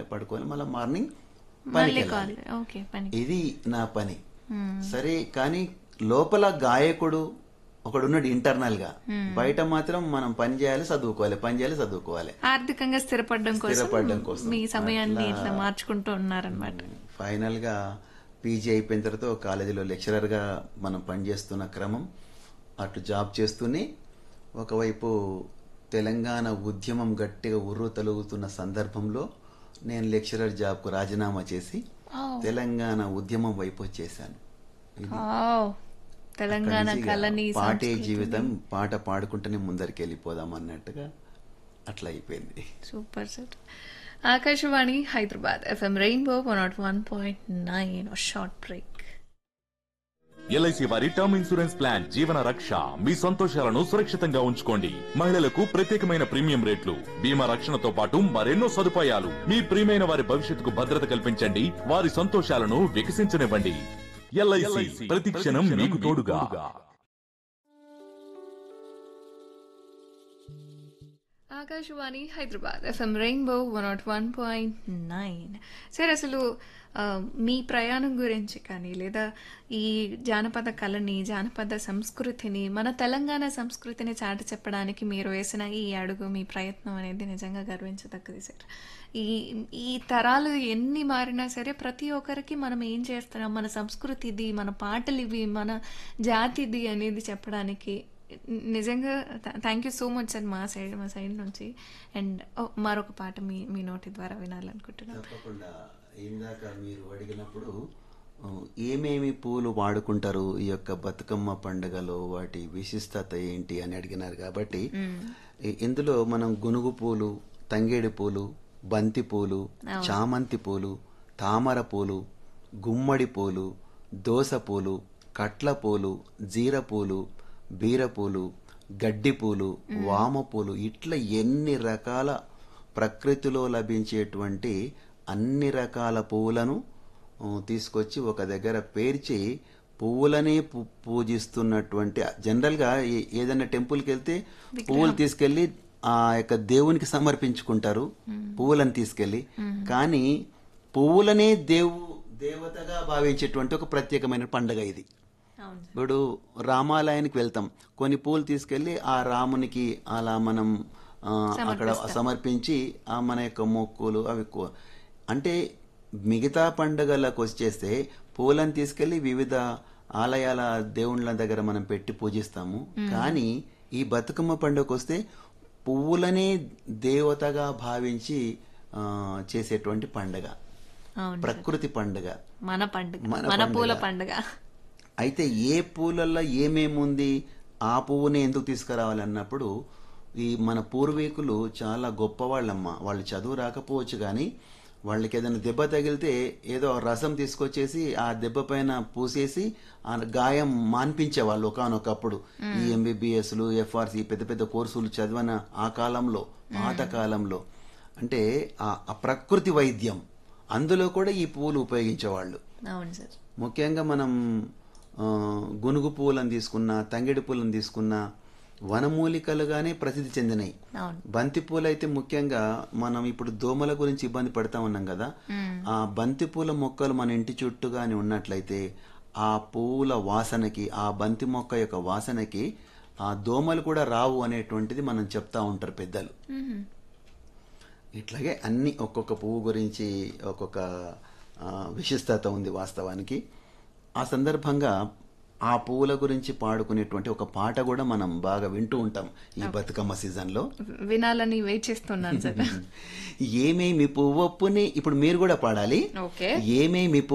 పడుకోవాలి మళ్ళీ మార్నింగ్ పనికి మళ్ళీ వెళ్ళాలి కాల్ ఓకే పని ఇది నా పని సరే కానీ లోపల గాయకుడు ఒకడున్నాడు ఇంటర్నల్ గా బయట మాత్రం మనం పని చేయాలి చదువుకోవాలి పని చేయాలి చదువుకోవాలి ఆర్థికంగా స్థిరపడడం స్థిరపడడం కోసం కోసం. మీ సమయాన్ని అట్లా- ఇట్లా మార్చుకుంటూ ఉన్నారనమాట ఫైనల్ గా పీజీ అయిపోయిన తర్వాత ఒక కాలేజీలో లెక్చరర్ గా మనం పనిచేస్తున్న క్రమం అటు జాబ్ చేస్తూనే ఒకవైపు తెలంగాణ ఉద్యమం గట్టిగా ఉర్రు తలుగుతున్న సందర్భంలో నేను లెక్చరర్ జాబ్కు రాజీనామా చేసి తెలంగాణ ఉద్యమం వైపు వచ్చేసాను తెలంగాణ అక్కడి నుంచి కళని ఇక పాటే సంస్కృతిని. జీవితం పాట పాడుకుంటూనే ముందరికి వెళ్ళిపోదాం అన్నట్టుగా అట్లా అయిపోయింది super sir Akashvani Hyderabad FM rainbow one not one point nine short break LIC వారి term insurance plan Jeevan Raksha మీ సంతోషాలను సురక్షితంగా ఉంచుకోండి మహిళలకు ప్రత్యేకమైన ప్రీమియం రేట్లు బీమా రక్షణతో పాటు మరెన్నో సదుపాయాలు మీ ప్రియమైన వారి భవిష్యత్తుకు భద్రత కల్పించండి వారి సంతోషాలను వికసించనివ్వండి ఎల్ఐసి ప్రతి క్షణం మీకు తోడుగా Akashvani Hyderabad FM rainbow one not one point nine sir అసలు ఆ, మీ ప్రయాణం గురించి కానీ లేదా ఈ జానపద కళని జానపద సంస్కృతిని మన తెలంగాణ సంస్కృతిని చాటి చెప్పడానికి మీరు వేసిన ఈ అడుగు మీ ప్రయత్నం అనేది నిజంగా గర్వించదగ్గది సార్ ఈ ఈ తరాలు ఎన్ని మారినా సరే ప్రతి ఒక్కరికి మనం ఏం చేస్తున్నాం మన సంస్కృతి ఇది మన పాటలు ఇవి మన జాతిది అనేది చెప్పడానికి నిజంగా thank you so much sir మా సైడ్ మా సైడ్ నుంచి అండ్ మరొక పాట మీ మీ నోటి ద్వారా వినాలనుకుంటున్నాను తప్పకుండా ఇందాక మీరు అడిగినప్పుడు ఆ, ఏమేమి పూలు వాడుకుంటారు ఈ యొక్క బతుకమ్మ పండుగలో వాటి విశిష్టత ఏంటి అని అడిగినారు కాబట్టి ఈ- ఇందులో మనం గునుగు పూలు తంగేడి పూలు బంతి పూలు చామంతి పూలు తామర పూలు గుమ్మడి పూలు దోస పూలు కట్ల పూలు జీర పూలు బీర పూలు గడ్డి పూలు వామ పూలు ఇట్లా ఎన్ని రకాల ప్రకృతిలో లభించేటువంటి అన్ని రకాల పువ్వులను ఆ, తీసుకొచ్చి ఒక దగ్గర పేర్చి పువ్వులనే పు- పూజిస్తున్నటువంటి జనరల్గా ఏ- ఏదైనా టెంపుల్కి వెళ్తే పువ్వులు తీసుకెళ్లి ఆ యొక్క దేవునికి సమర్పించుకుంటారు పువ్వులను తీసుకెళ్లి కానీ పువ్వులనే దేవు దేవతగా భావించేటువంటి ఒక ప్రత్యేకమైన పండుగ ఇది అవును ఇప్పుడు రామాలయానికి వెళ్తాం కొన్ని పూలు తీసుకెళ్లి ఆ రామునికి అలా మనం ఆ, అక్కడ సమర్పించి ఆ మన యొక్క మొక్కులు అవి కో- అంటే మిగతా పండుగలకు వచ్చేస్తే పూలను తీసుకెళ్లి వివిధ ఆలయాల దేవుళ్ళ దగ్గర మనం పెట్టి పూజిస్తాము కానీ ఈ బతుకమ్మ పండుగకు వస్తే పువ్వులనే దేవతగా భావించి ఆ, చేసేటువంటి పండుగ అవును ప్రకృతి పండుగ మన పండుగ మన మన పూల పండుగ. పండుగ అయితే ఏ పూలల్లో ఏమేముంది ఆ పువ్వుని ఎందుకు తీసుకురావాలి అన్నప్పుడు ఈ మన పూర్వీకులు చాలా గొప్పవాళ్ళమ్మ వాళ్ళు చదువు రాకపోవచ్చు కానీ వాళ్ళకి ఏదైనా దెబ్బ తగిలితే ఏదో రసం తీసుకొచ్చేసి ఆ దెబ్బ పైన పూసేసి ఆ గాయం మాన్పించేవాళ్ళు ఒకనొకప్పుడు ఈ ఎంబీబీఎస్లు ఎఫ్ఆర్సి పెద్ద పెద్ద కోర్సులు చదివిన ఆ కాలంలో పాత కాలంలో అంటే ఆ ఆ ప్రకృతి వైద్యం అందులో కూడా ఈ పువ్వులు ఉపయోగించేవాళ్ళు అవును సార్ ముఖ్యంగా మనం ఆ, గునుగు పూలను తీసుకున్నా తంగేడి పూలను తీసుకున్నా వనమూలికలుగానే ప్రసిద్ధి చెందినాయి అవును బంతి పూలు అయితే ముఖ్యంగా మనం ఇప్పుడు దోమల గురించి ఇబ్బంది పడతా ఉన్నాం కదా ఆ బంతి పూల మొక్కలు మన ఇంటి చుట్టూ గాని ఉన్నట్లయితే ఆ పూల వాసనకి ఆ బంతి మొక్క యొక్క వాసనకి ఆ దోమలు కూడా రావు అనేటువంటిది మనం చెప్తా ఉంటారు పెద్దలు మ్మ్. ఇట్లాగే అన్ని ఒక్కొక్క పువ్వు గురించి ఒక్కొక్క ఆ, విశిష్టత ఉంది వాస్తవానికి ఆ సందర్భంగా ఆ పువ్వుల గురించి పాడుకునేటువంటి ఒక పాట కూడా మనం బాగా వింటూ ఉంటాం ఈ బతుకమ్మ సీజన్లో వినాలని వెయిట్ చేస్తున్నాను సార్ ఏమేమి పువ్వొప్పుని ఇప్పుడు మీరు కూడా పాడాలి ఓకే ఏమేమి